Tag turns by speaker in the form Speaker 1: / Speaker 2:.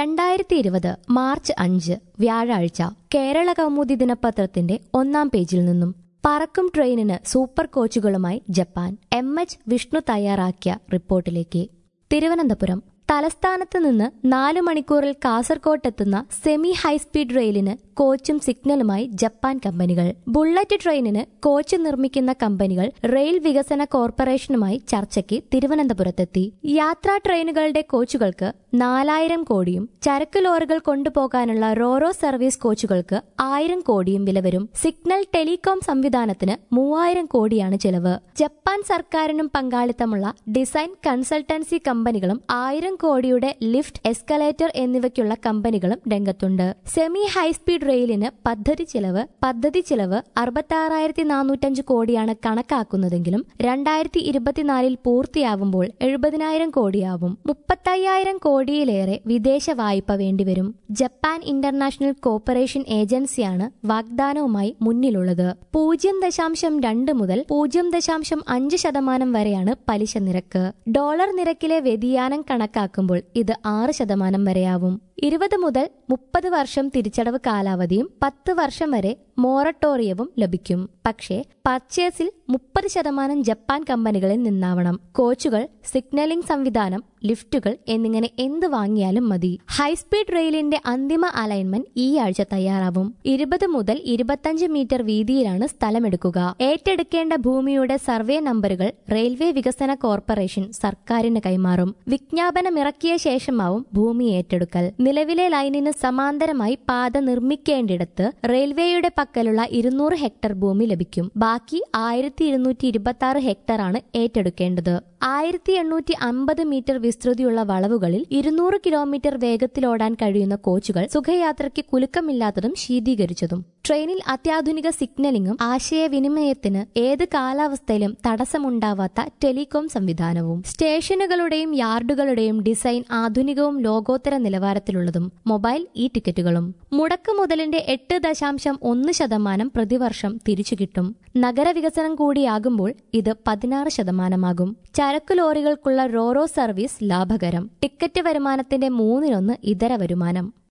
Speaker 1: രണ്ടായിരത്തി ഇരുപത് മാർച്ച് അഞ്ച് വ്യാഴാഴ്ച കേരള കൗമുദി ദിനപത്രത്തിന്റെ ഒന്നാം പേജിൽ നിന്നും പറക്കും ട്രെയിനിന് സൂപ്പർ കോച്ചുകളുമായി ജപ്പാൻ എം എച്ച് വിഷ്ണു തയ്യാറാക്കിയ റിപ്പോർട്ടിലേക്ക് തിരുവനന്തപുരം തലസ്ഥാനത്ത് നിന്ന് നാലു മണിക്കൂറിൽ കാസർകോട്ടെത്തുന്ന സെമി ഹൈസ്പീഡ് റെയിലിന് കോച്ചും സിഗ്നലുമായി ജപ്പാൻ കമ്പനികൾ ബുള്ളറ്റ് ട്രെയിനിന് കോച്ച് നിർമ്മിക്കുന്ന കമ്പനികൾ റെയിൽ വികസന കോർപ്പറേഷനുമായി ചർച്ചയ്ക്ക് തിരുവനന്തപുരത്തെത്തി യാത്രാ ട്രെയിനുകളുടെ കോച്ചുകൾക്ക് നാലായിരം കോടിയും ചരക്ക് ലോറികൾ കൊണ്ടുപോകാനുള്ള റോറോ സർവീസ് കോച്ചുകൾക്ക് ആയിരം കോടിയും വില വരും സിഗ്നൽ ടെലികോം സംവിധാനത്തിന് മൂവായിരം കോടിയാണ് ചെലവ് ജപ്പാൻ സർക്കാരിനും പങ്കാളിത്തമുള്ള ഡിസൈൻ കൺസൾട്ടൻസി കമ്പനികളും ആയിരം കോടിയുടെ ലിഫ്റ്റ് എസ്കലേറ്റർ എന്നിവയ്ക്കുള്ള കമ്പനികളും രംഗത്തുണ്ട് സെമി ഹൈസ്പീഡ് റെയിലിന് പദ്ധതി ചിലവ് പദ്ധതി ചിലവ് അറുപത്തി നാനൂറ്റഞ്ച് കോടിയാണ് കണക്കാക്കുന്നതെങ്കിലും രണ്ടായിരത്തി ഇരുപത്തിനാലിൽ പൂർത്തിയാവുമ്പോൾ എഴുപതിനായിരം കോടിയാവും മുപ്പത്തയ്യായിരം കോടിയിലേറെ വിദേശ വായ്പ വേണ്ടിവരും ജപ്പാൻ ഇന്റർനാഷണൽ കോർപ്പറേഷൻ ഏജൻസിയാണ് വാഗ്ദാനവുമായി മുന്നിലുള്ളത് പൂജ്യം ദശാംശം രണ്ട് മുതൽ പൂജ്യം ദശാംശം അഞ്ച് ശതമാനം വരെയാണ് പലിശ നിരക്ക് ഡോളർ നിരക്കിലെ വ്യതിയാനം കണക്കാക്കുമ്പോൾ ഇത് ആറ് ശതമാനം വരെയാവും ഇരുപത് മുതൽ മുപ്പത് വർഷം തിരിച്ചടവ് കാലാവധിയും പത്ത് വർഷം വരെ മോറട്ടോറിയവും ലഭിക്കും പക്ഷേ പർച്ചേസിൽ മുപ്പത് ശതമാനം ജപ്പാൻ കമ്പനികളിൽ നിന്നാവണം കോച്ചുകൾ സിഗ്നലിംഗ് സംവിധാനം ലിഫ്റ്റുകൾ എന്നിങ്ങനെ എന്ത് വാങ്ങിയാലും മതി ഹൈസ്പീഡ് റെയിലിന്റെ അന്തിമ അലൈൻമെന്റ് ഈ ആഴ്ച തയ്യാറാവും ഇരുപത് മുതൽ ഇരുപത്തഞ്ച് മീറ്റർ വീതിയിലാണ് സ്ഥലമെടുക്കുക ഏറ്റെടുക്കേണ്ട ഭൂമിയുടെ സർവേ നമ്പറുകൾ റെയിൽവേ വികസന കോർപ്പറേഷൻ സർക്കാരിന് കൈമാറും വിജ്ഞാപനമിറക്കിയ ശേഷമാവും ഭൂമി ഏറ്റെടുക്കൽ നിലവിലെ ലൈനിന് സമാന്തരമായി പാത നിർമ്മിക്കേണ്ടിടത്ത് റെയിൽവേയുടെ പക്കലുള്ള ഇരുന്നൂറ് ഹെക്ടർ ഭൂമി ലഭിക്കും ബാക്കി ആയിരത്തി ഇരുന്നൂറ്റി ഇരുപത്തി ആറ് ഹെക്ടറാണ് ഏറ്റെടുക്കേണ്ടത് ആയിരത്തി എണ്ണൂറ്റി അമ്പത് മീറ്റർ വിസ്തൃതിയുള്ള വളവുകളിൽ ഇരുന്നൂറ് കിലോമീറ്റർ വേഗത്തിലോടാൻ കഴിയുന്ന കോച്ചുകൾ സുഖയാത്രയ്ക്ക് കുലുക്കമില്ലാത്തതും ശീതീകരിച്ചതും ട്രെയിനിൽ അത്യാധുനിക സിഗ്നലിംഗും ആശയവിനിമയത്തിന് ഏത് കാലാവസ്ഥയിലും തടസ്സമുണ്ടാവാത്ത ടെലികോം സംവിധാനവും സ്റ്റേഷനുകളുടെയും യാർഡുകളുടെയും ഡിസൈൻ ആധുനികവും ലോകോത്തര നിലവാരത്തിലുള്ളതും മൊബൈൽ ഇ ടിക്കറ്റുകളും മുടക്ക് മുതലിന്റെ എട്ട് ദശാംശം ഒന്ന് ശതമാനം പ്രതിവർഷം തിരിച്ചു കിട്ടും നഗരവികസനം കൂടിയാകുമ്പോൾ ഇത് പതിനാറ് ശതമാനമാകും ചരക്കു ലോറികൾക്കുള്ള റോറോ സർവീസ് ലാഭകരം ടിക്കറ്റ് വരുമാനത്തിന്റെ മൂന്നിലൊന്ന് ഇതര വരുമാനം